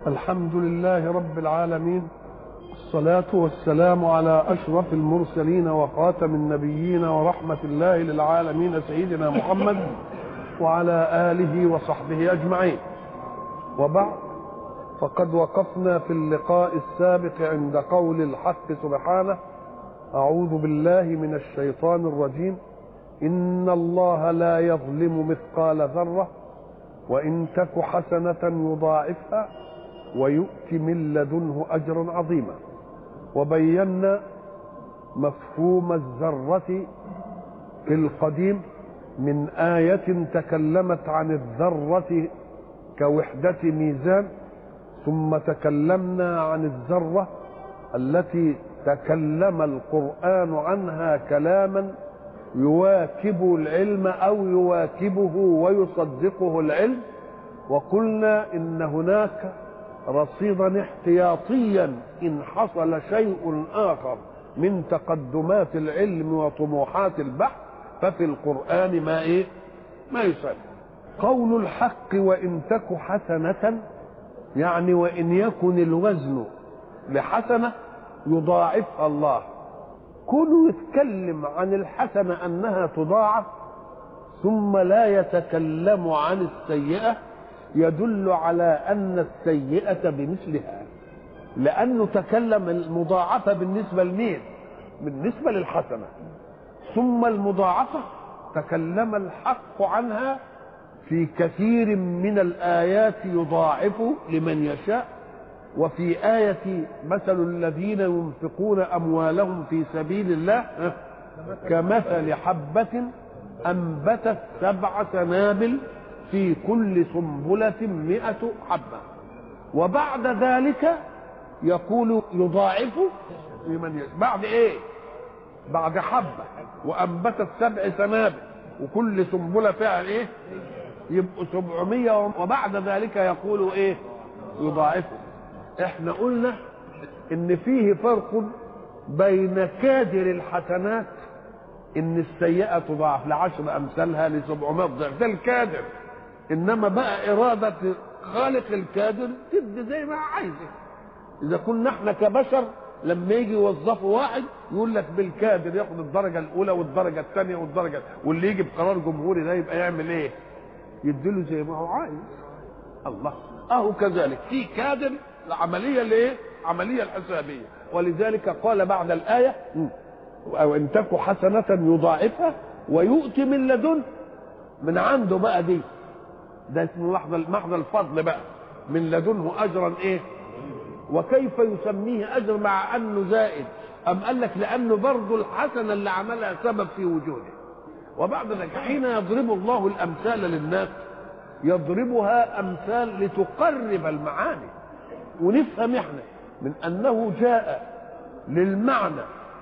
الحمد لله رب العالمين الصلاة والسلام على أشرف المرسلين وخاتم النبيين ورحمة الله للعالمين سيدنا محمد وعلى آله وصحبه أجمعين وبعد فقد وقفنا في اللقاء السابق عند قول الحق سبحانه أعوذ بالله من الشيطان الرجيم إن الله لا يظلم مثقال ذرة وإن تك حسنة يضاعفها ويؤت من لدنه أجرا عظيما وبينا مفهوم الذرة في القديم من آية تكلمت عن الذرة كوحدة ميزان ثم تكلمنا عن الذرة التي تكلم القرآن عنها كلاما يواكب العلم أو يواكبه ويصدقه العلم وقلنا إن هناك رصيدا احتياطيا إن حصل شيء آخر من تقدمات العلم وطموحات البحث ففي القرآن ما إيه ما يسمى قول الحق وإن تك حسنة يعني وإن يكن الوزن لحسنة يضاعفها الله كونه يتكلم عن الحسنة أنها تضاعف ثم لا يتكلم عن السيئة يدل على أن السيئة بمثلها لأنه تكلم المضاعفة بالنسبة لمين بالنسبة للحسنة ثم المضاعفة تكلم الحق عنها في كثير من الآيات يضاعف لمن يشاء وفي آية مثل الذين ينفقون أموالهم في سبيل الله كمثل حبة أنبتت سبع سنابل في كل سنبلة مئة حبة وبعد ذلك يقول يضاعف لمن يشاء بعد ايه بعد حبة وأنبتت سبع سنابل وكل سنبلة فيها ايه يبقوا سبعمية وبعد ذلك يقول ايه يضاعفه احنا قلنا ان فيه فرق بين كادر الحسنات ان السيئة تضاعف لعشر امثالها لسبعمائة ضعف ده الكادر انما بقى ارادة خالق الكادر تدي زي ما عايزه اذا كنا احنا كبشر لما يجي يوظفوا واحد يقول لك بالكادر ياخد الدرجة الاولى والدرجة الثانية والدرجة واللي يجي بقرار جمهوري ده يبقى يعمل ايه يديله زي ما هو عايز الله اهو كذلك في كادر العمليه الايه؟ عمليه الحسابيه ولذلك قال بعد الايه او ان تك حسنه يضاعفها ويؤتي من لدن من عنده بقى دي ده اسمه محض محض الفضل بقى من لدنه اجرا ايه؟ وكيف يسميه اجر مع انه زائد؟ ام قال لك لانه برضه الحسنه اللي عملها سبب في وجوده وبعد ذلك حين يضرب الله الامثال للناس يضربها امثال لتقرب المعاني ونفهم احنا من انه جاء للمعنى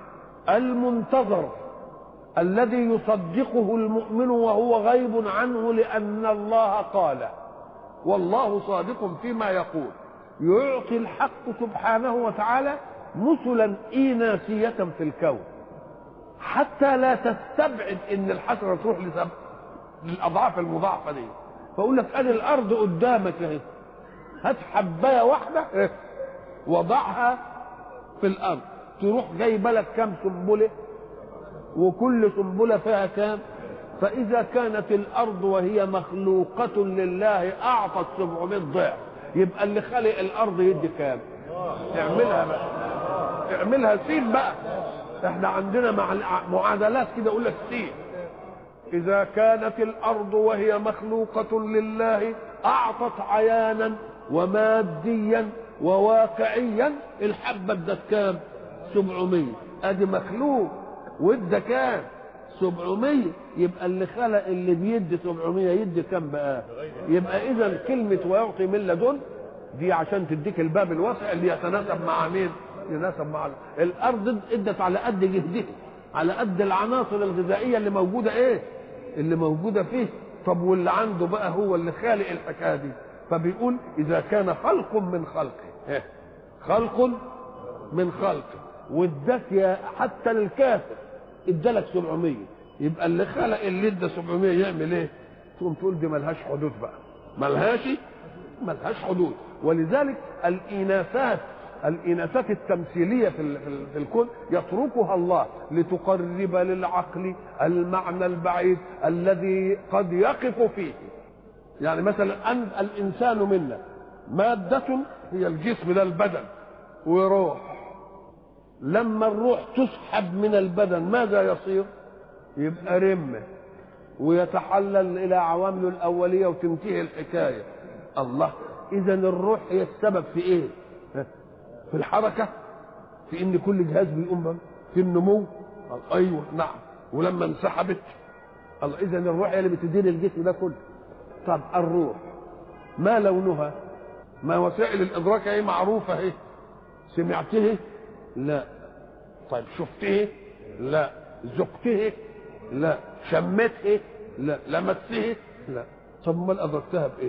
المنتظر الذي يصدقه المؤمن وهو غيب عنه لان الله قال والله صادق فيما يقول يعطي الحق سبحانه وتعالى مثلا ايناسيه في الكون حتى لا تستبعد ان الحسنه تروح لسبب للاضعاف المضاعفه دي فاقول لك ادي الارض قدامك اهي هات حبايه واحده وضعها في الارض تروح جايبه لك كام سنبله وكل سنبله فيها كام فاذا كانت الارض وهي مخلوقه لله اعطت 700 ضعف يبقى اللي خلق الارض يدي كام اعملها بقى اعملها سين بقى احنا عندنا مع معادلات كده يقول لك سين اذا كانت الارض وهي مخلوقه لله اعطت عيانا وماديا وواقعيا الحبه ادت كام 700 ادي مخلوق وادى كام 700 يبقى اللي خلق اللي بيدي 700 يدي كام بقى يبقى اذا كلمه ويعطي من لدن دي عشان تديك الباب الواسع اللي يتناسب مع مين يتناسب مع الارض ادت على قد جهدها على قد العناصر الغذائيه اللي موجوده ايه اللي موجوده فيه طب واللي عنده بقى هو اللي خالق الحكايه دي فبيقول اذا كان خلق من خلقه خلق من خلقه واداك يا حتى للكافر ادالك 700 يبقى اللي خلق اللي ادى 700 يعمل ايه؟ تقوم تقول دي ملهاش حدود بقى ملهاش ملهاش حدود ولذلك الإناثات الإناثات التمثيلية في في الكون يتركها الله لتقرب للعقل المعنى البعيد الذي قد يقف فيه يعني مثلا أن الإنسان منا مادة هي الجسم ده البدن وروح لما الروح تسحب من البدن ماذا يصير يبقى رمه ويتحلل الى عوامله الاوليه وتنتهي الحكايه الله اذا الروح هي السبب في ايه في الحركه في ان كل جهاز بيقوم في النمو ايوه نعم ولما انسحبت الله اذا الروح هي اللي بتدير الجسم ده كله طب الروح ما لونها ما وسائل الادراك اهي معروفه اهي سمعته لا طيب شفته لا ذقته لا شمته لا لمسته لا طب امال ادركتها بايه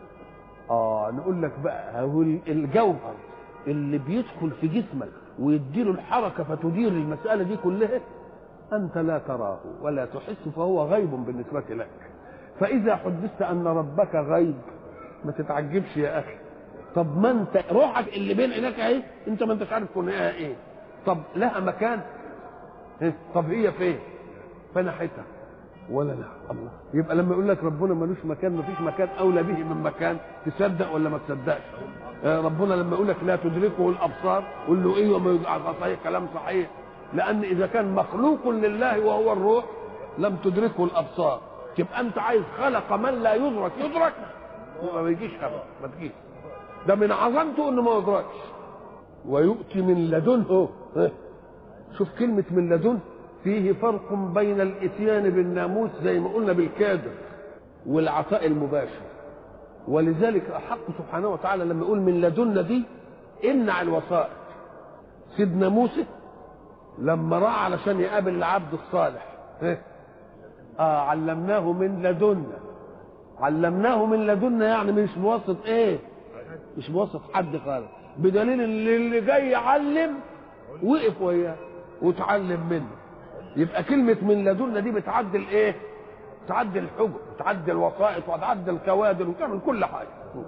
اه نقول لك بقى هو الجوهر اللي بيدخل في جسمك ويديله الحركه فتدير المساله دي كلها انت لا تراه ولا تحس فهو غيب بالنسبه لك فاذا حدثت ان ربك غيب ما تتعجبش يا اخي طب ما انت روحك اللي بين عينيك اهي انت ما انتش عارف كونها ايه طب لها مكان طب هي فين فنحتها ولا لا الله يبقى لما يقول لك ربنا ملوش مكان مفيش مكان اولى به من مكان تصدق ولا ما تصدقش ربنا لما يقول لك لا تدركه الابصار قول له ايه وما صحيح كلام صحيح لان اذا كان مخلوق لله وهو الروح لم تدركه الابصار تبقى انت عايز خلق من لا يدرك يدرك ما يجيش ابدا ما تجيش ده من عظمته انه ما يدركش ويؤتي من لدنه شوف كلمة من لدنه فيه فرق بين الاتيان بالناموس زي ما قلنا بالكادر والعطاء المباشر ولذلك الحق سبحانه وتعالى لما يقول من لدنا دي امنع الوسائط سيدنا موسى لما راح علشان يقابل العبد الصالح اه علمناه من لدنا علمناه من لدنا يعني مش بواسط ايه مش بواسط حد خالص بدليل اللي, اللي جاي يعلم وقف وياه وتعلم منه يبقى كلمة من لدنا دي بتعدل ايه؟ تعدل الحجر تعدل الوسائط وتعدل الكوادر وتعمل كل حاجة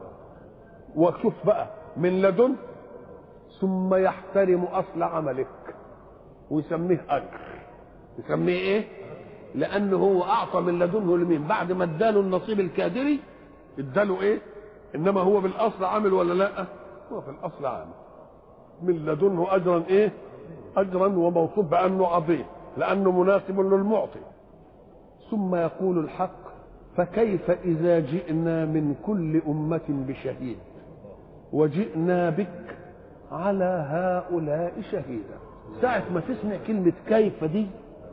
وشوف بقى من لدن ثم يحترم أصل عملك ويسميه أجر يسميه ايه؟ لأنه هو أعطى من لدنه لمين؟ بعد ما اداله النصيب الكادري اداله ايه؟ إنما هو بالأصل عامل ولا لأ؟ هو في الأصل عامل من لدنه أجرا ايه؟ أجرا وموصوف بأنه عظيم لأنه مناسب للمعطي ثم يقول الحق فكيف إذا جئنا من كل أمة بشهيد وجئنا بك على هؤلاء شهيدا ساعة ما تسمع كلمة كيف دي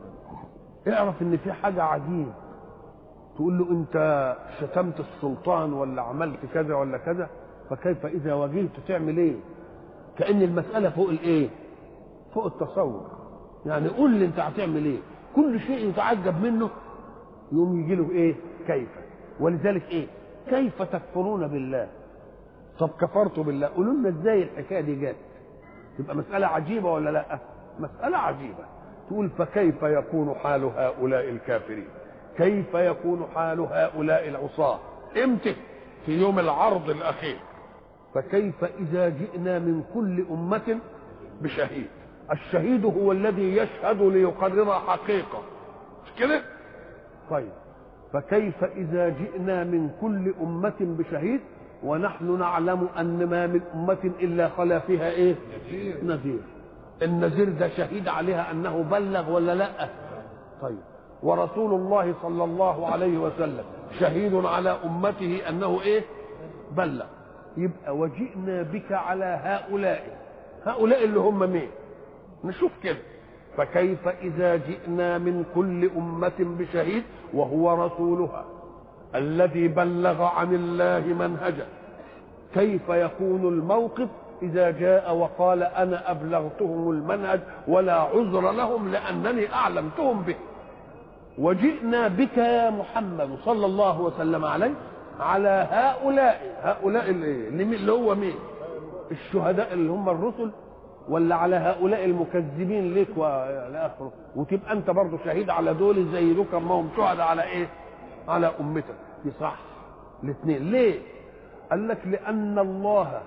اعرف ان في حاجة عجيب تقول له انت شتمت السلطان ولا عملت كذا ولا كذا فكيف اذا واجهت تعمل ايه كأن المسألة فوق الايه فوق التصور يعني قول لي انت هتعمل ايه كل شيء يتعجب منه يقوم يجي له ايه كيف ولذلك ايه كيف تكفرون بالله طب كفرتوا بالله قولوا لنا ازاي الحكايه دي جت تبقى مساله عجيبه ولا لا مساله عجيبه تقول فكيف يكون حال هؤلاء الكافرين كيف يكون حال هؤلاء العصاه امتى في يوم العرض الاخير فكيف اذا جئنا من كل امه بشهيد الشهيد هو الذي يشهد ليقرر حقيقه مش كده طيب فكيف اذا جئنا من كل امه بشهيد ونحن نعلم ان ما من امه الا خلا فيها ايه نذير النذير ده شهيد عليها انه بلغ ولا لا طيب ورسول الله صلى الله عليه وسلم شهيد على امته انه ايه بلغ يبقى وجئنا بك على هؤلاء هؤلاء اللي هم مين نشوف كده فكيف إذا جئنا من كل أمة بشهيد وهو رسولها الذي بلغ عن الله منهجا كيف يكون الموقف إذا جاء وقال أنا أبلغتهم المنهج ولا عذر لهم لأنني أعلمتهم به وجئنا بك يا محمد صلى الله وسلم عليه على هؤلاء هؤلاء اللي هو مين الشهداء اللي هم الرسل ولا على هؤلاء المكذبين لك والى اخره وتبقى انت برضه شهيد على دول زي دول ما هم شهداء على ايه على امتك دي صح الاثنين ليه قال لك لأن الله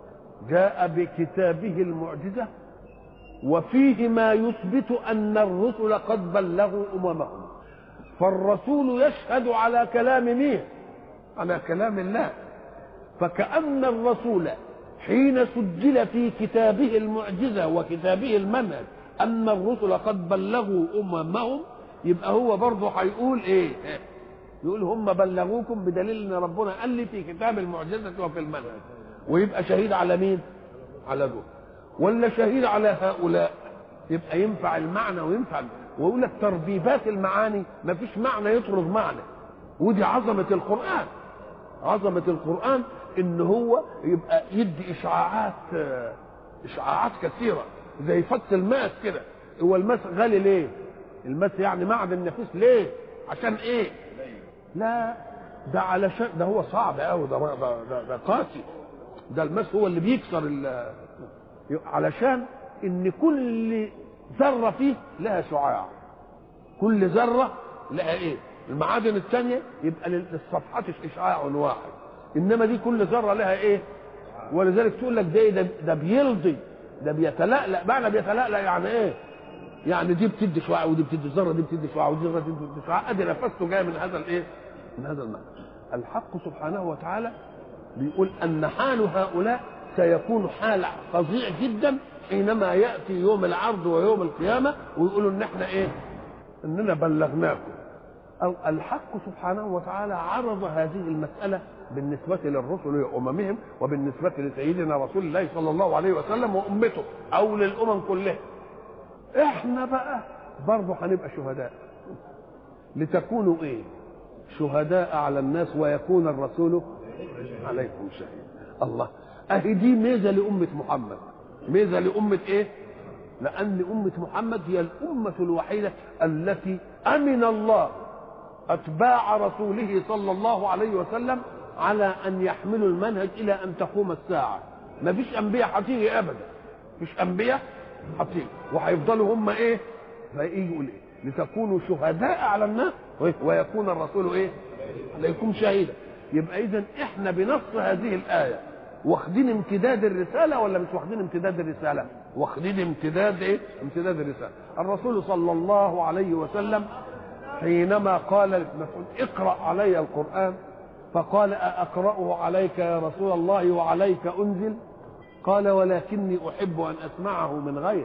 جاء بكتابه المعجزة وفيه ما يثبت أن الرسل قد بلغوا أممهم فالرسول يشهد على كلام مين على كلام الله فكأن الرسول حين سجل في كتابه المعجزة وكتابه المنهج أن الرسل قد بلغوا أممهم يبقى هو برضه هيقول إيه؟ يقول هم بلغوكم بدليل ان ربنا قال لي في كتاب المعجزه وفي المنهج ويبقى شهيد على مين؟ على دول ولا شهيد على هؤلاء يبقى ينفع المعنى وينفع ويقول لك تربيبات المعاني ما فيش معنى يطرد معنى ودي عظمه القران عظمه القران ان هو يبقى يدي اشعاعات اشعاعات كثيره زي فك الماس كده هو الماس غالي ليه؟ الماس يعني معدن نفيس ليه؟ عشان ايه؟ لا ده علشان ده هو صعب قوي ده ده, ده, ده قاسي ده الماس هو اللي بيكسر ال علشان ان كل ذره فيه لها شعاع كل ذره لها ايه المعادن الثانيه يبقى للصفحات اشعاع واحد انما دي كل ذره لها ايه ولذلك تقول لك ده ده, ده بيلضي ده بيتلألأ معنى بيتلألأ يعني ايه يعني دي بتدي شعاع ودي بتدي ذره دي بتدي شعاع ودي ذره دي بتدي شعاع ادي نفسته جاي من هذا الايه من هذا المعنى الحق سبحانه وتعالى بيقول ان حال هؤلاء سيكون حال فظيع جدا حينما ياتي يوم العرض ويوم القيامه ويقولوا ان احنا ايه اننا بلغناكم او الحق سبحانه وتعالى عرض هذه المساله بالنسبة للرسل وأممهم وبالنسبة لسيدنا رسول الله صلى الله عليه وسلم وأمته أو للأمم كلها احنا بقى برضه هنبقى شهداء لتكونوا ايه شهداء على الناس ويكون الرسول عليكم شهيد الله اهي دي ميزه لامه محمد ميزه لامه ايه لان امه محمد هي الامه الوحيده التي امن الله اتباع رسوله صلى الله عليه وسلم على ان يحملوا المنهج الى ان تقوم الساعه ما فيش انبياء هتيجي ابدا مش انبياء هتيجي وهيفضلوا هم ايه فايه يقول ايه لتكونوا شهداء على الناس ويكون الرسول ايه عليكم شهيدا يبقى اذا احنا بنص هذه الايه واخدين امتداد الرساله ولا مش واخدين امتداد الرساله واخدين امتداد ايه امتداد الرساله الرسول صلى الله عليه وسلم حينما قال لابن اقرا علي القران فقال أأقرأه عليك يا رسول الله وعليك أنزل قال ولكني أحب أن أسمعه من غيري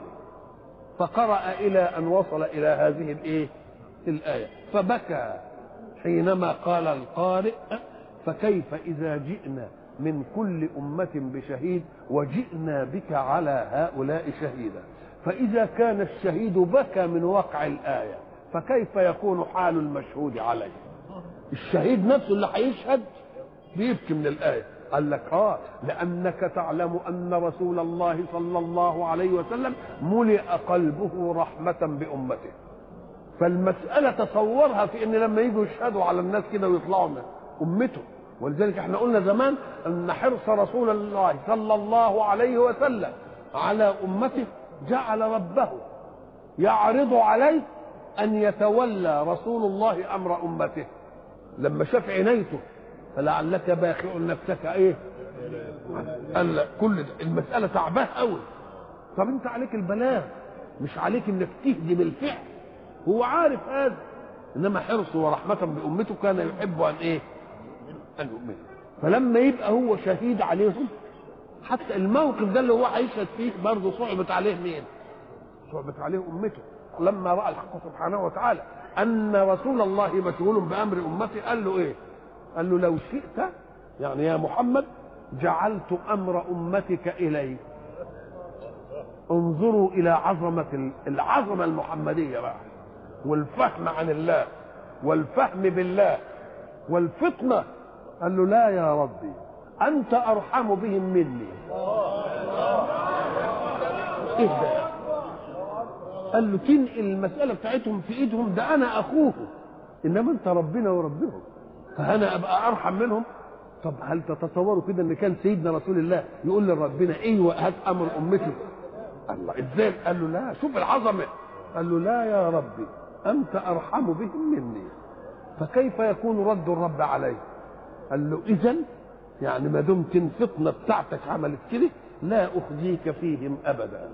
فقرأ إلى أن وصل إلى هذه الإيه الآية فبكى حينما قال القارئ فكيف إذا جئنا من كل أمة بشهيد وجئنا بك على هؤلاء شهيدا فإذا كان الشهيد بكى من وقع الآية فكيف يكون حال المشهود عليه الشهيد نفسه اللي هيشهد بيبكي من الآية قال لك اه لأنك تعلم أن رسول الله صلى الله عليه وسلم ملئ قلبه رحمة بأمته فالمسألة تصورها في أن لما يجوا يشهدوا على الناس كده ويطلعوا من أمته ولذلك احنا قلنا زمان أن حرص رسول الله صلى الله عليه وسلم على أمته جعل ربه يعرض عليه أن يتولى رسول الله أمر أمته لما شاف عنايته فلعلك باخع نفسك ايه قال لا كل ده المساله تعباه قوي طب انت عليك البلاغ مش عليك انك تهدي بالفعل هو عارف هذا انما حرصه ورحمه بامته كان يحب ان ايه ان يؤمن فلما يبقى هو شهيد عليهم حتى الموقف ده اللي هو هيشهد فيه برضه صعبت عليه مين صعبت عليه امته لما راى الحق سبحانه وتعالى ان رسول الله مشغول بامر امته قال له ايه قال له لو شئت يعني يا محمد جعلت امر امتك الي انظروا الى عظمه العظمه المحمديه بقى والفهم عن الله والفهم بالله والفطنه قال له لا يا ربي انت ارحم بهم مني ايه ده قال له تنقل المسألة بتاعتهم في ايدهم ده أنا أخوهم إنما أنت ربنا وربهم فأنا أبقى أرحم منهم طب هل تتصوروا كده إن كان سيدنا رسول الله يقول لربنا أيوه هات أمر أمتي الله إزاي قال له لا شوف العظمة قال له لا يا ربي أنت أرحم بهم مني فكيف يكون رد الرب عليه قال له إذا يعني ما دمت الفطنه بتاعتك عملت كده لا اخزيك فيهم ابدا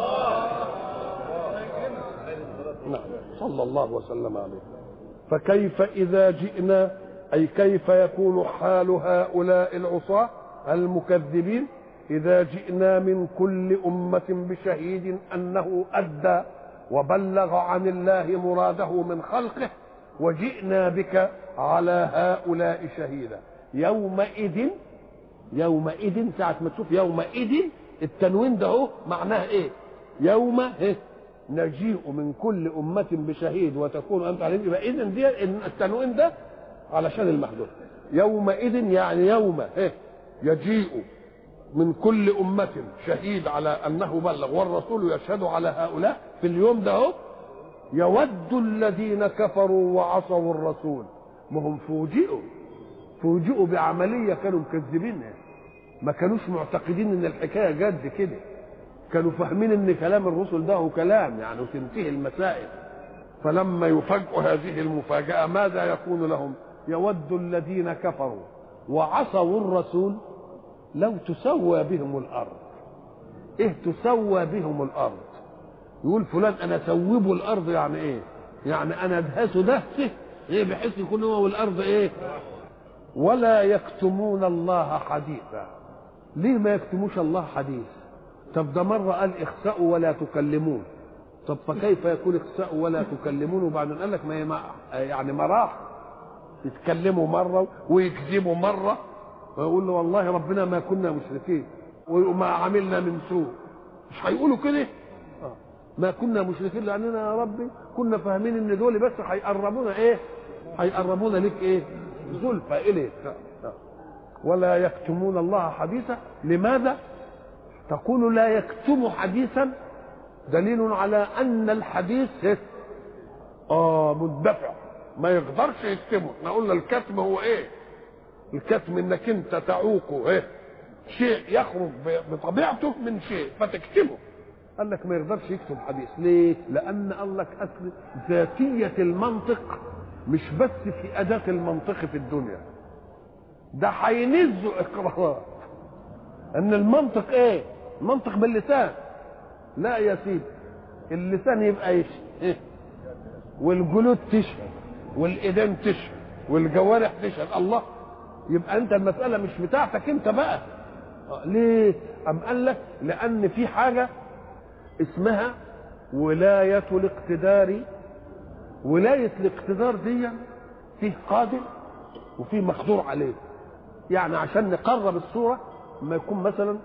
نعم صلى الله وسلم عليه فكيف اذا جئنا اي كيف يكون حال هؤلاء العصاه المكذبين اذا جئنا من كل امه بشهيد انه ادى وبلغ عن الله مراده من خلقه وجئنا بك على هؤلاء شهيدا يومئذ يومئذ ساعة ما تشوف يومئذ التنوين ده اهو معناه ايه؟ يوم إيه؟ نجيء من كل أمة بشهيد وتكون أنت عليهم يبقى إذن دي التنوين ده علشان المحدود يومئذ يعني يوم إيه؟ يجيء من كل أمة شهيد على أنه بلغ والرسول يشهد على هؤلاء في اليوم ده اهو يود الذين كفروا وعصوا الرسول ما هم فوجئوا فوجئوا بعمليه كانوا مكذبينها ما كانوش معتقدين ان الحكايه جد كده كانوا فاهمين ان كلام الرسل ده هو كلام يعني وتنتهي المسائل فلما يفاجئوا هذه المفاجاه ماذا يكون لهم يود الذين كفروا وعصوا الرسول لو تسوى بهم الارض ايه تسوى بهم الارض يقول فلان انا سوبه الارض يعني ايه يعني انا ادهسه دهسه ايه بحيث يكون هو والارض ايه ولا يكتمون الله حديثا ليه ما يكتموش الله حديث طب ده مرة قال اخسأوا ولا تكلمون طب فكيف يكون اخسأوا ولا تكلمون وبعدين قال لك ما هي يعني مراح يتكلموا مرة ويكذبوا مرة ويقول له والله ربنا ما كنا مشركين وما عملنا من سوء مش هيقولوا كده ما كنا مشركين لاننا يا ربي كنا فاهمين ان دول بس هيقربونا ايه هيقربونا لك ايه زلفى اليك ولا يكتمون الله حديثا لماذا تقول لا يكتم حديثا دليل على ان الحديث اه مندفع ما يقدرش يكتمه احنا قلنا الكتم هو ايه الكتم انك انت تعوقه ايه شيء يخرج بطبيعته من شيء فتكتمه قال لك ما يقدرش يكتب حديث ليه لان قال لك اصل ذاتيه المنطق مش بس في اداه المنطق في الدنيا ده هينزوا اقرارات ان المنطق ايه المنطق باللسان لا يا سيدي اللسان يبقى يشهد إيه؟ والجلود تشهد والايدين تشهد والجوارح تشهد الله يبقى انت المساله مش بتاعتك انت بقى ليه ام قال لك لان في حاجه اسمها ولايه الاقتدار ولايه الاقتدار دي فيه قادر وفيه مقدور عليه يعني عشان نقرب الصوره ما يكون مثلا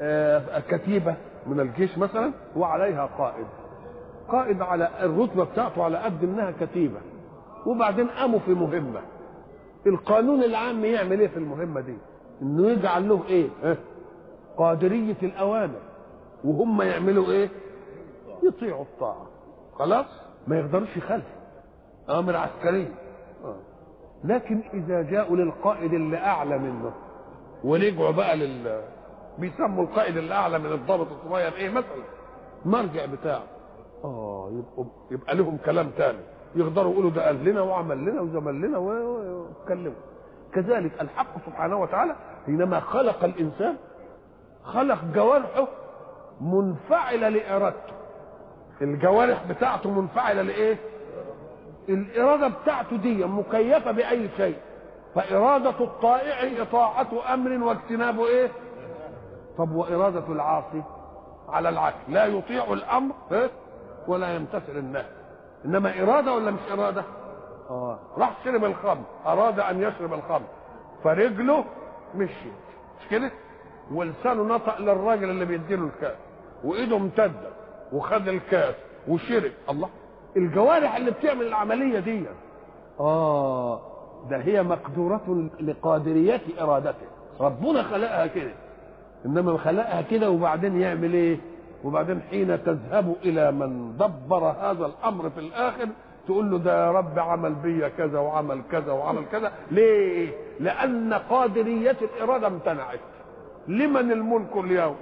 كتيبه من الجيش مثلا وعليها قائد قائد على الرتبه بتاعته على قد انها كتيبه وبعدين قاموا في مهمه القانون العام يعمل ايه في المهمه دي انه يجعل له ايه اه؟ قادريه الاوامر وهم يعملوا ايه يطيعوا الطاعه خلاص ما يقدروش يخالفوا امر عسكري آه. لكن اذا جاءوا للقائد اللي اعلى منه ورجعوا بقى لل بيسموا القائد اللي اعلى من الضابط الصغير ايه مثلا مرجع بتاعه اه يبقوا يبقى لهم كلام تاني يقدروا يقولوا ده قال لنا وعمل لنا وزمل لنا واتكلموا كذلك الحق سبحانه وتعالى حينما خلق الانسان خلق جوارحه منفعله لارادته الجوارح بتاعته منفعله لايه الاراده بتاعته دي مكيفه باي شيء فاراده الطائع اطاعه امر واجتناب ايه طب واراده العاصي على العكس لا يطيع الامر ولا يمتثل النهي انما اراده ولا مش اراده اه راح شرب الخمر اراد ان يشرب الخمر فرجله مشيت مش كده ولسانه نطق للراجل اللي بيديله الكاس وايده امتده وخد الكاس وشرب الله الجوارح اللي بتعمل العمليه دي اه ده هي مقدورة لقادرية إرادته ربنا خلقها كده إنما خلقها كده وبعدين يعمل إيه وبعدين حين تذهب إلى من دبر هذا الأمر في الآخر تقول له ده يا رب عمل بيا كذا وعمل كذا وعمل كذا ليه لأن قادرية الإرادة امتنعت لمن الملك اليوم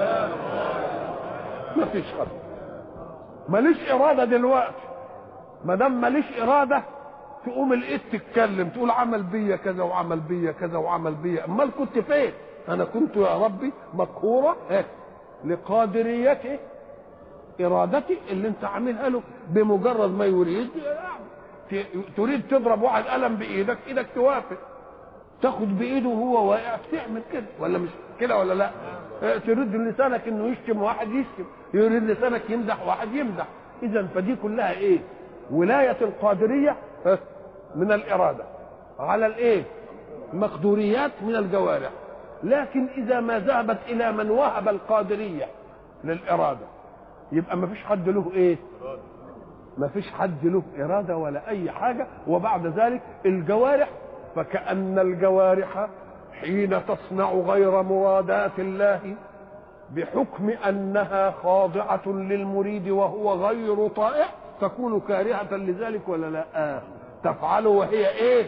ما فيش خط ماليش إرادة دلوقتي ما دام ماليش إرادة تقوم الايد تتكلم تقول عمل بيا كذا وعمل بيا كذا وعمل بيا امال كنت فين انا كنت يا ربي مقهوره إيه؟ لقادريته ارادتي اللي انت عاملها له بمجرد ما يريد ت- تريد تضرب واحد قلم بايدك ايدك توافق تاخد بايده وهو واقع تعمل كده ولا مش كده ولا لا إيه، تريد لسانك انه يشتم واحد يشتم يريد لسانك يمدح واحد يمدح اذا فدي كلها ايه ولايه القادريه ها، من الاراده على الايه مقدوريات من الجوارح لكن اذا ما ذهبت الى من وهب القادريه للاراده يبقى ما فيش حد له ايه ما فيش حد له إرادة ولا أي حاجة وبعد ذلك الجوارح فكأن الجوارح حين تصنع غير مرادات الله بحكم أنها خاضعة للمريد وهو غير طائع تكون كارهة لذلك ولا لا آه. تفعل وهي إيه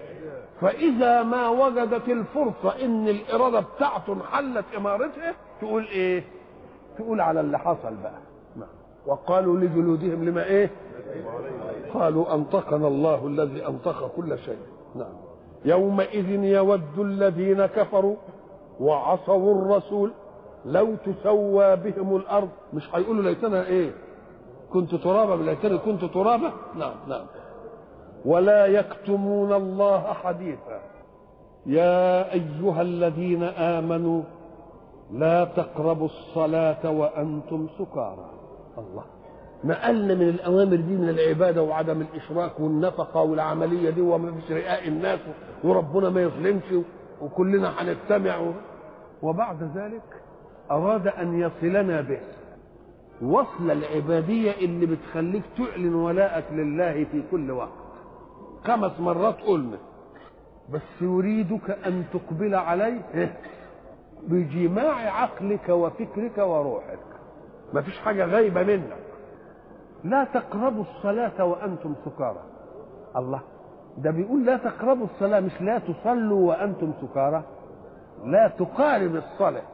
فإذا ما وجدت الفرصة إن الإرادة بتاعته انحلت إمارتها تقول إيه تقول على اللي حصل بقى نعم. وقالوا لجلودهم لما ايه قالوا انطقنا الله الذي انطق كل شيء نعم يومئذ يود الذين كفروا وعصوا الرسول لو تسوى بهم الارض مش هيقولوا ليتنا ايه كنت ترابا ليتني كنت ترابا نعم نعم ولا يكتمون الله حديثا يا ايها الذين امنوا لا تقربوا الصلاة وأنتم سكارى الله نقلنا من الأوامر دي من العبادة وعدم الإشراك والنفقة والعملية دي وما فيش رئاء الناس وربنا ما يظلمش وكلنا هنجتمع وبعد ذلك أراد أن يصلنا به وصل العبادية اللي بتخليك تعلن ولاءك لله في كل وقت خمس مرات قلنا بس يريدك أن تقبل عليه بجماع عقلك وفكرك وروحك ما فيش حاجة غايبة منك لا تقربوا الصلاة وأنتم سكارى الله ده بيقول لا تقربوا الصلاة مش لا تصلوا وأنتم سكارى لا تقارب الصلاة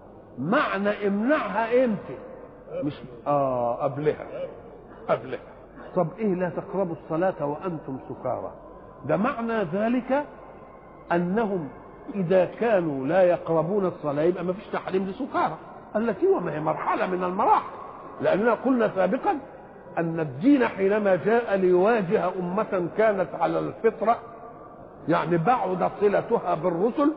معنى امنعها امتى مش اه قبلها قبلها طب ايه لا تقربوا الصلاة وأنتم سكارى ده معنى ذلك أنهم إذا كانوا لا يقربون الصلاة يبقى ما فيش تحريم لسكارى التي وما هي مرحلة من المراحل لأننا قلنا سابقا أن الدين حينما جاء ليواجه أمة كانت على الفطرة يعني بعد صلتها بالرسل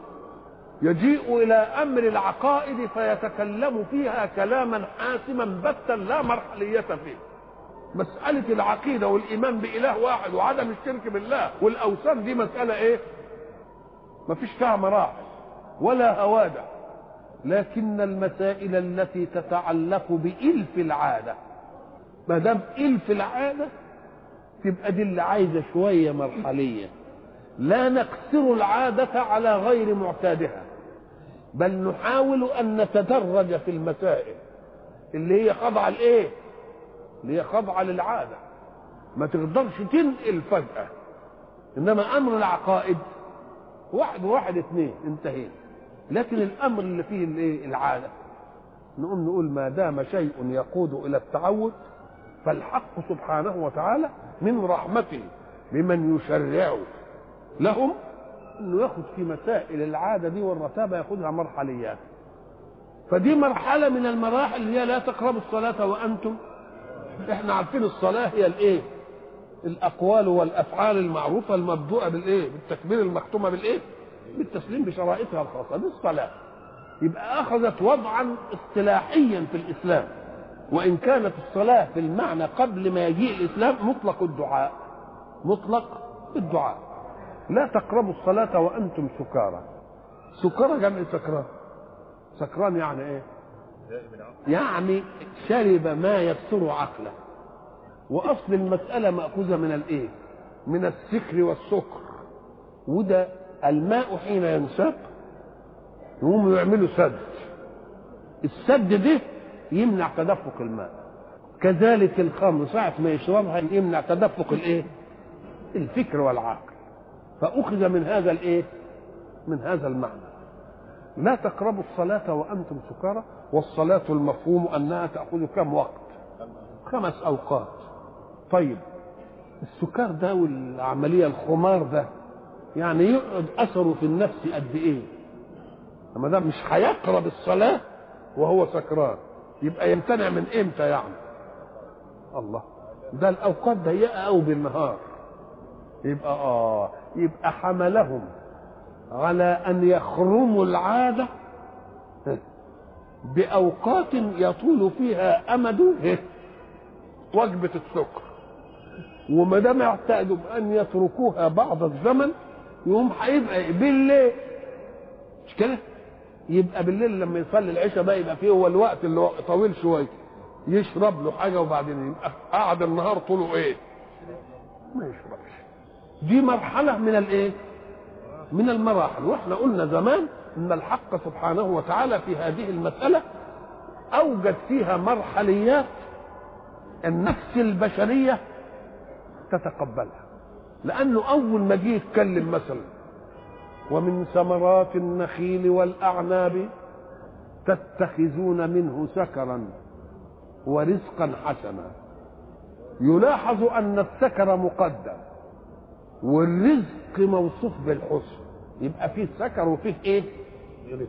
يجيء إلى أمر العقائد فيتكلم فيها كلاما حاسما بتا لا مرحلية فيه مسألة العقيدة والإيمان بإله واحد وعدم الشرك بالله والأوثان دي مسألة إيه؟ ما فيش فيها مراحل ولا هوادة لكن المسائل التي تتعلق بإلف العادة ما دام إلف العادة تبقى دي اللي عايزة شوية مرحلية لا نقصر العادة على غير معتادها بل نحاول أن نتدرج في المسائل اللي هي خاضعة لإيه؟ اللي هي خاضعة للعادة ما تقدرش تنقل فجأة إنما أمر العقائد واحد وواحد اثنين انتهينا لكن الامر اللي فيه الايه العاده نقوم نقول ما دام شيء يقود الى التعود فالحق سبحانه وتعالى من رحمته بمن يشرع لهم انه ياخد في مسائل العاده دي والرتابه ياخدها مرحليات فدي مرحله من المراحل اللي هي لا تقربوا الصلاه وانتم احنا عارفين الصلاه هي الايه الاقوال والافعال المعروفه المبدوءه بالايه بالتكبير المختومه بالايه بالتسليم بشرائطها الخاصه دي الصلاه يبقى اخذت وضعا اصطلاحيا في الاسلام وان كانت الصلاه في المعنى قبل ما يجيء الاسلام مطلق الدعاء مطلق الدعاء لا تقربوا الصلاه وانتم سكارى سكارى جمع سكران سكران يعني ايه يعني شرب ما يكسر عقله واصل المساله ماخوذه من الايه من السكر والسكر وده الماء حين ينساب يقوموا يعملوا سد السد ده يمنع تدفق الماء كذلك الخمر ساعة ما يشربها يمنع تدفق الايه الفكر والعقل فأخذ من هذا الايه من هذا المعنى لا تقربوا الصلاة وأنتم سكارى والصلاة المفهوم أنها تأخذ كم وقت خمس أوقات طيب السكر ده والعمليه الخمار ده يعني يقعد اثره في النفس قد ايه اما ده مش هيقرب الصلاه وهو سكران يبقى يمتنع من امتى يعني الله ده الاوقات ضيقه قوي بالنهار يبقى اه يبقى حملهم على ان يخرموا العاده باوقات يطول فيها امد وجبه السكر وما دام اعتادوا ان يتركوها بعض الزمن يقوم هيبقى بالليل مش كده؟ يبقى بالليل لما يصلي العشاء بقى يبقى فيه هو الوقت اللي هو طويل شويه يشرب له حاجه وبعدين يبقى قعد النهار طوله ايه؟ ما يشربش دي مرحله من الايه؟ من المراحل واحنا قلنا زمان ان الحق سبحانه وتعالى في هذه المساله اوجد فيها مرحليات النفس البشريه تتقبلها لانه اول ما جه يتكلم مثلا ومن ثمرات النخيل والاعناب تتخذون منه سكرا ورزقا حسنا يلاحظ ان السكر مقدم والرزق موصوف بالحسن يبقى فيه سكر وفيه ايه رزق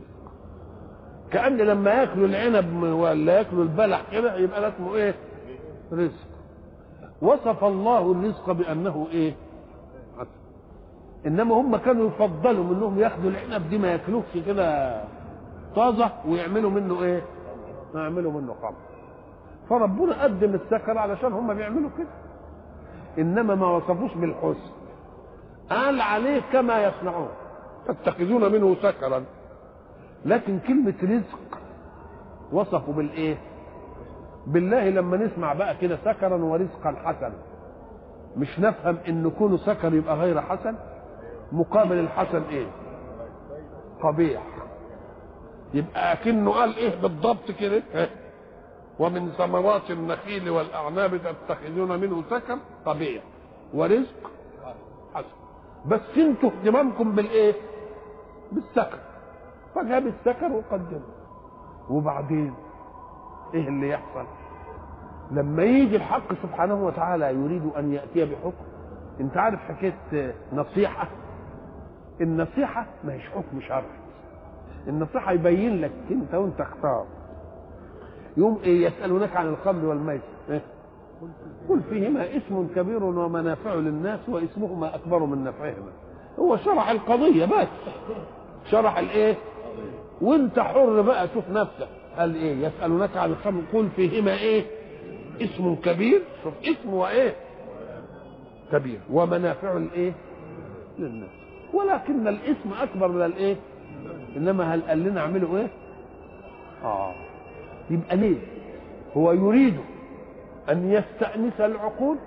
كأن لما ياكلوا العنب ولا ياكلوا البلح كده يبقى ده اسمه ايه رزق وصف الله الرزق بانه ايه حسن انما هم كانوا يفضلوا منهم ياخدوا العنب دي ما ياكلوش كده طازه ويعملوا منه ايه يعملوا منه خمر فربنا قدم السكر علشان هم بيعملوا كده انما ما وصفوش بالحسن قال عليه كما يصنعون تتخذون منه سكرا لكن كلمة رزق وصفوا بالايه بالله لما نسمع بقى كده سكرا ورزقا حسنا مش نفهم ان كونه سكر يبقى غير حسن مقابل الحسن ايه قبيح يبقى اكنه قال ايه بالضبط كده ومن ثمرات النخيل والاعناب تتخذون منه سكر قبيح ورزق حسن بس انتوا اهتمامكم بالايه بالسكر فجاب السكر وقدمه وبعدين ايه اللي يحصل لما يجي الحق سبحانه وتعالى يريد ان ياتي بحكم انت عارف حكايه نصيحه النصيحه ما هيش حكم شرعي النصيحه يبين لك انت وانت اختار يوم ايه يسالونك عن الخمر والميسر إيه؟ قل فيهما اسم كبير ومنافع للناس واسمهما اكبر من نفعهما هو شرح القضيه بس شرح الايه وانت حر بقى شوف نفسك قال ايه يسالونك عن الخمر قل فيهما ايه اسم كبير شوف اسم وايه كبير ومنافع الايه للناس ولكن الاسم اكبر من الايه انما هل قال لنا اعملوا ايه اه يبقى ليه هو يريد ان يستانس العقول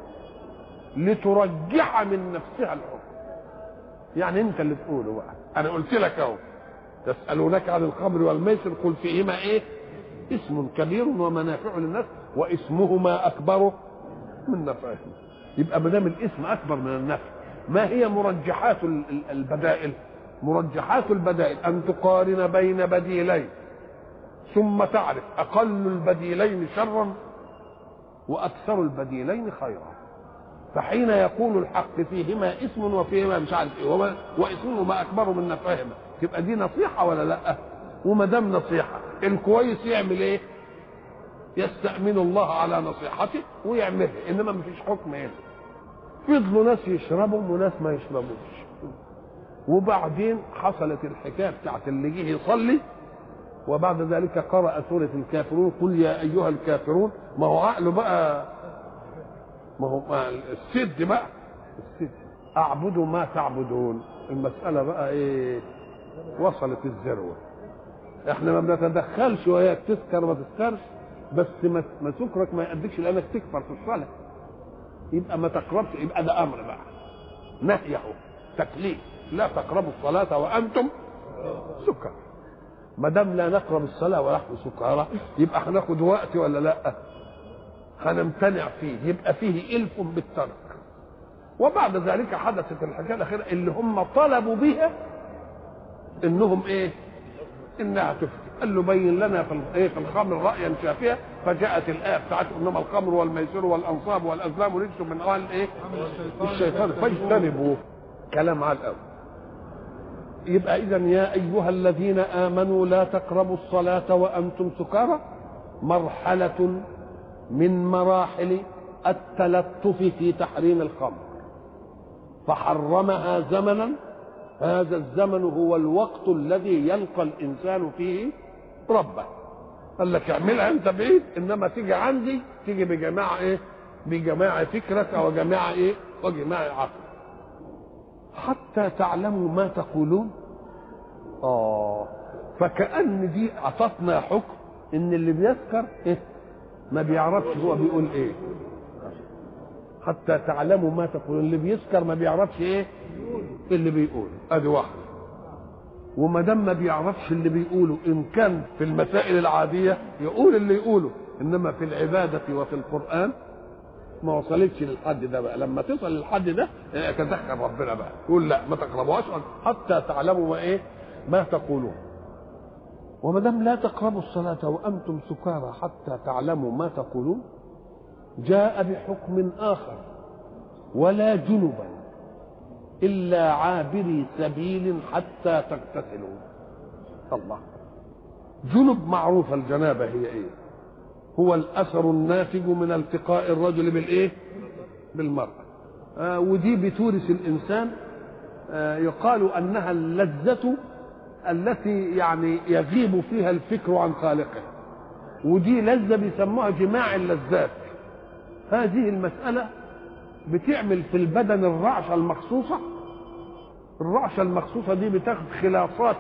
لترجح من نفسها الحكم يعني انت اللي تقوله بقى انا قلت لك اهو يسالونك عن الخمر والميسر قل فيهما ايه اسم كبير ومنافع للناس واسمهما اكبر من نفعهما يبقى ما دام الاسم اكبر من النفع ما هي مرجحات البدائل مرجحات البدائل ان تقارن بين بديلين ثم تعرف اقل البديلين شرا واكثر البديلين خيرا فحين يقول الحق فيهما اسم وفيهما مش عارف ايه وما واسمهما اكبر من نفعهما تبقى دي نصيحه ولا لا وما دام نصيحه الكويس يعمل ايه يستأمن الله على نصيحته ويعملها انما مفيش حكم هنا فضلوا ناس يشربوا وناس ما يشربوش وبعدين حصلت الحكايه بتاعت اللي جه يصلي وبعد ذلك قرأ سورة الكافرون قل يا أيها الكافرون ما هو عقله بقى ما هو ما السد بقى السد أعبد ما تعبدون المسألة بقى إيه وصلت الذروة احنا ما بنتدخلش وهي تسكر ما تسكرش بس ما ما سكرك ما يأديكش لأنك تكفر في الصلاة يبقى ما تقربش يبقى ده أمر بقى نهي اهو تكليف لا تقربوا الصلاة وأنتم سكر ما دام لا نقرب الصلاة ونحن سكارى يبقى هناخد وقت ولا لا؟ هنمتنع فيه يبقى فيه إلف بالترك وبعد ذلك حدثت الحكاية الأخيرة اللي هم طلبوا بها إنهم إيه؟ إنها تفتك قال له بين لنا في ايه في الخمر رايا شافيا فجاءت الايه بتاعت انما الخمر والميسر والانصاب والازلام رجس من اعمال الايه؟ الشيطان فاجتنبوه كلام على الاول يبقى اذا يا ايها الذين امنوا لا تقربوا الصلاه وانتم سكارى مرحله من مراحل التلطف في تحريم الخمر فحرمها زمنا هذا الزمن هو الوقت الذي يلقى الانسان فيه ربه قال لك اعملها انت بعيد انما تيجي عندي تيجي بجماعه ايه بجماعه فكرك وجماعه ايه وجماعه عقلك حتى تعلموا ما تقولون اه فكأن دي عطتنا حكم ان اللي بيسكر إيه؟ ما بيعرفش هو بيقول ايه حتى تعلموا ما تقولون اللي بيسكر ما بيعرفش ايه اللي بيقول ادي واحده وما دام ما بيعرفش اللي بيقوله ان كان في المسائل العاديه يقول اللي يقوله انما في العباده وفي القران ما وصلتش للحد ده بقى لما تصل للحد ده تذكر ربنا بقى يقول لا ما تقربوهاش حتى تعلموا ما ايه ما تقولون وما دام لا تقربوا الصلاة وأنتم سكارى حتى تعلموا ما تقولون جاء بحكم آخر ولا جنبا إلا عابري سبيل حتى تغتسلوا الله جنب معروفة الجنابة هي إيه هو الأثر الناتج من التقاء الرجل بالإيه بالمرأة آه ودي بتورث الإنسان آه يقال أنها اللذة التي يعني يغيب فيها الفكر عن خالقه ودي لذة بيسموها جماع اللذات هذه المسألة بتعمل في البدن الرعشة المخصوصة الرعشة المخصوصة دي بتاخد خلاصات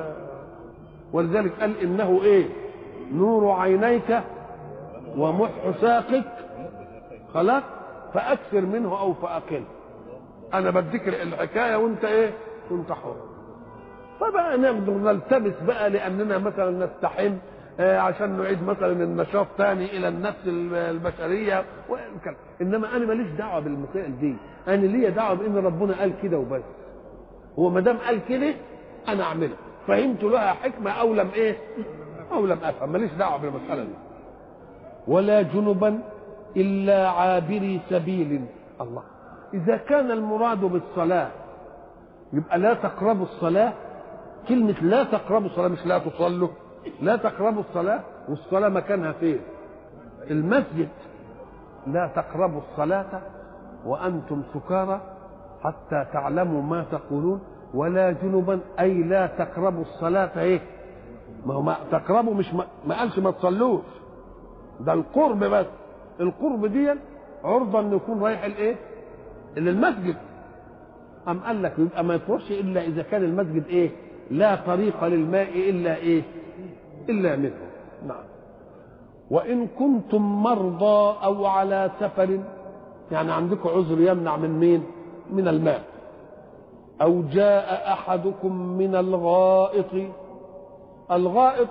ولذلك قال إنه إيه نور عينيك ومح ساقك خلاص فأكثر منه أو فأقل أنا بديك الحكاية وأنت إيه وأنت حر فبقى نقدر نلتمس بقى لاننا مثلا نستحم عشان نعيد مثلا النشاط تاني الى النفس البشريه وكذا انما انا ماليش دعوه بالمسائل دي انا ليا دعوه بان ربنا قال كده وبس هو ما دام قال كده انا اعملها فهمت لها حكمه او لم ايه او لم افهم ماليش دعوه بالمساله دي ولا جنبا الا عابري سبيل الله اذا كان المراد بالصلاه يبقى لا تقربوا الصلاه كلمة لا تقربوا الصلاة مش لا تصلوا لا تقربوا الصلاة والصلاة مكانها فين المسجد لا تقربوا الصلاة وأنتم سكارى حتى تعلموا ما تقولون ولا جنبا أي لا تقربوا الصلاة إيه ما هو ما تقربوا مش ما, ما قالش ما تصلوش ده القرب بس القرب دي عرضة أن يكون رايح الإيه للمسجد أم قال لك يبقى ما يفرش إلا إذا كان المسجد إيه لا طريق للماء إلا إيه إلا منه نعم وإن كنتم مرضى أو على سفر يعني عندكم عذر يمنع من مين من الماء أو جاء أحدكم من الغائط الغائط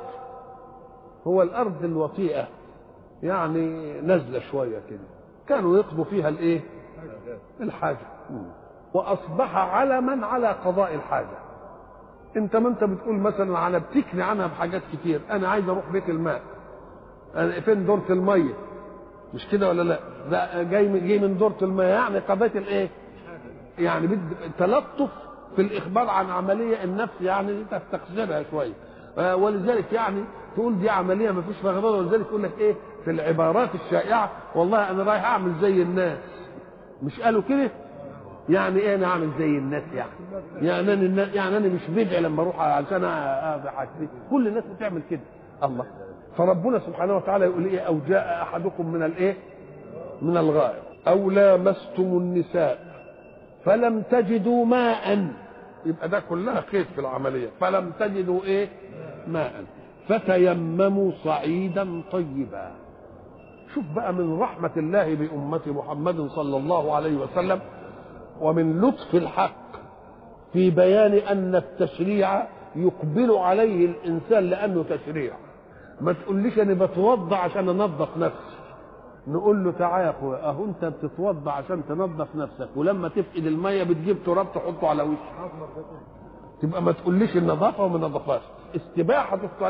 هو الأرض الوطيئة يعني نزلة شوية كده كانوا يقضوا فيها الإيه الحاجة وأصبح علما على قضاء الحاجة انت ما انت بتقول مثلا على بتكني عنها بحاجات كتير انا عايز اروح بيت الماء أنا فين دورة المية مش كده ولا لا ده جاي من جاي من دورة المية يعني قضيت الايه يعني بد تلطف في الاخبار عن عملية النفس يعني تستخسرها شوية ولذلك يعني تقول دي عملية ما فيش فيها غضب ولذلك يقول لك ايه في العبارات الشائعة والله انا رايح اعمل زي الناس مش قالوا كده يعني ايه انا اعمل زي الناس يعني يعني انا يعني انا مش بدعي لما اروح عشان حاجتي كل الناس بتعمل كده الله فربنا سبحانه وتعالى يقول ايه او جاء احدكم من الايه من الغائب او لامستم النساء فلم تجدوا ماء يبقى ده كلها خير في العمليه فلم تجدوا ايه ماء فتيمموا صعيدا طيبا شوف بقى من رحمه الله بامه محمد صلى الله عليه وسلم ومن لطف الحق في بيان ان التشريع يقبل عليه الانسان لانه تشريع ما تقوليش انا بتوضا عشان انظف نفسي نقول له تعالى يا اخويا اهو انت بتتوضا عشان تنظف نفسك ولما تفقد الميه بتجيب تراب تحطه على وشك تبقى ما تقوليش النظافه وما نظفهاش استباحه الصلاه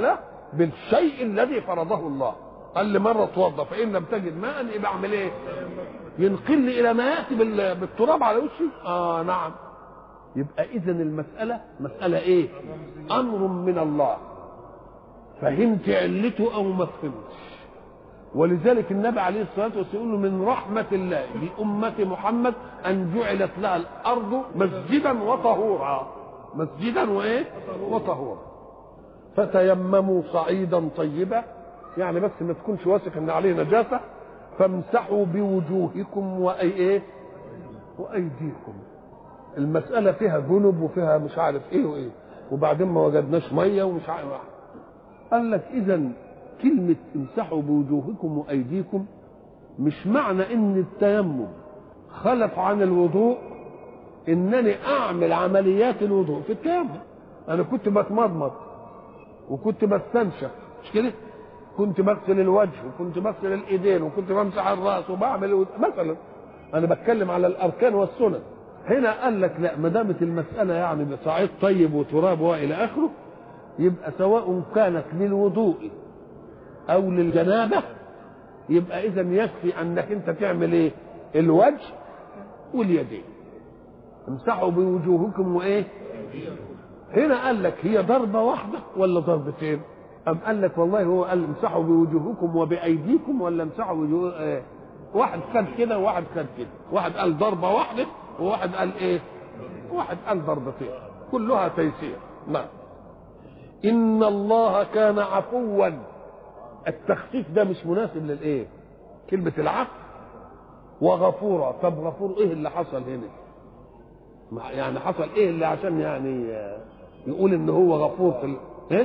بالشيء الذي فرضه الله قال لي مره اتوضى فان لم تجد ماء يبقى اعمل ايه ينقلني الى ما ياتي بال- بالتراب على وشي اه نعم يبقى اذا المساله مساله ايه امر من الله فهمت علته او ما فهمتش ولذلك النبي عليه الصلاه والسلام يقول له من رحمه الله بامه محمد ان جعلت لها الارض مسجدا وطهورا مسجدا وايه وطهورا فتيمموا صعيدا طيبا يعني بس ما تكونش واثق ان عليه نجاسه فامسحوا بوجوهكم واي ايه وايديكم المساله فيها جنب وفيها مش عارف ايه وايه وبعدين ما وجدناش ميه ومش عارف قال لك اذا كلمه امسحوا بوجوهكم وايديكم مش معنى ان التيمم خلف عن الوضوء انني اعمل عمليات الوضوء في التيمم انا كنت بتمضمض وكنت بستنشق مش كده كنت بغسل الوجه وكنت بغسل الايدين وكنت بمسح الراس وبعمل مثلا انا بتكلم على الاركان والسنن هنا قال لك لا ما دامت المساله يعني بصعيد طيب وتراب والى اخره يبقى سواء كانت للوضوء او للجنابه يبقى اذا يكفي انك انت تعمل ايه الوجه واليدين امسحوا بوجوهكم وايه هنا قال لك هي ضربه واحده ولا ضربتين أم قال لك والله هو قال امسحوا بوجوهكم وبأيديكم ولا امسحوا بوجوه آه. واحد خد كده وواحد خد كده واحد قال ضربة واحدة وواحد قال ايه واحد قال ضربتين كلها تيسير نعم إن الله كان عفوا التخفيف ده مش مناسب للايه كلمة العفو وغفورا طب غفور ايه اللي حصل هنا ما- يعني حصل ايه اللي عشان يعني آه، يقول ان هو غفور في ال... ايه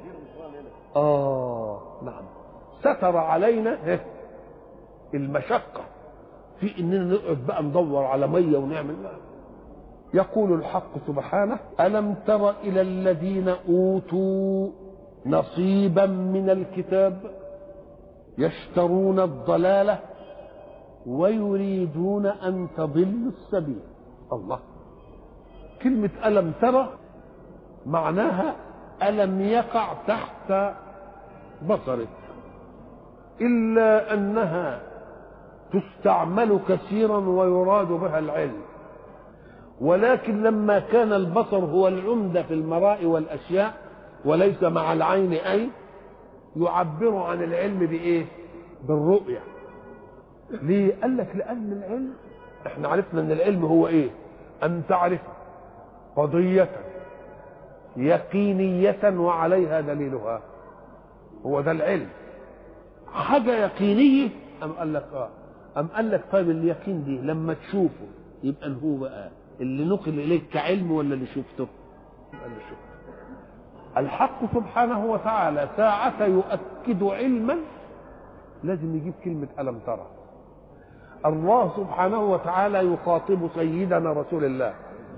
اه نعم ستر علينا إيه؟ المشقه في اننا نقعد بقى ندور على ميه ونعمل لا. يقول الحق سبحانه الم تر الى الذين اوتوا نصيبا من الكتاب يشترون الضلاله ويريدون ان تضلوا السبيل الله كلمه الم ترى معناها ألم يقع تحت بصرك إلا أنها تستعمل كثيرا ويراد بها العلم ولكن لما كان البصر هو العمدة في المراء والأشياء وليس مع العين أي يعبر عن العلم بإيه؟ بالرؤية ليه؟ قال لك لأن العلم احنا عرفنا أن العلم هو إيه؟ أن تعرف قضية يقينية وعليها دليلها هو ده العلم حاجة يقينية أم قال لك آه أم قال لك طيب اليقين دي لما تشوفه يبقى إن هو بقى اللي نقل إليك كعلم ولا اللي شفته؟ يبقى اللي شفته الحق سبحانه وتعالى ساعة يؤكد علما لازم يجيب كلمة ألم ترى الله سبحانه وتعالى يخاطب سيدنا رسول الله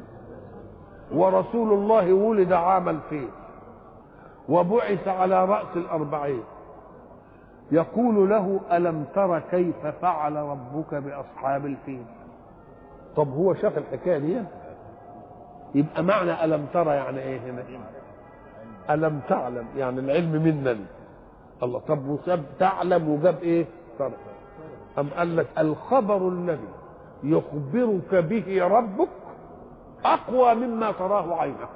ورسول الله ولد عام الفيل وبعث على رأس الأربعين يقول له ألم تر كيف فعل ربك بأصحاب الفيل طب هو شاف الحكاية دي يبقى معنى ألم ترى يعني إيه هنا ألم تعلم يعني العلم منن الله طب وساب تعلم وجاب إيه ترى أم قال لك الخبر الذي يخبرك به ربك اقوى مما تراه عينك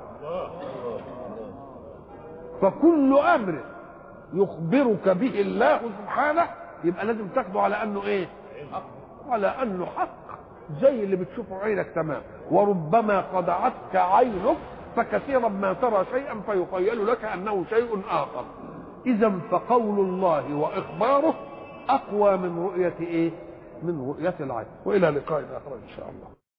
فكل امر يخبرك به الله سبحانه يبقى لازم تاخده على انه ايه على انه حق زي اللي بتشوفه عينك تمام وربما خدعتك عينك فكثيرا ما ترى شيئا فيخيل لك انه شيء اخر اذا فقول الله واخباره اقوى من رؤيه ايه من رؤيه العين والى لقاء اخر ان شاء الله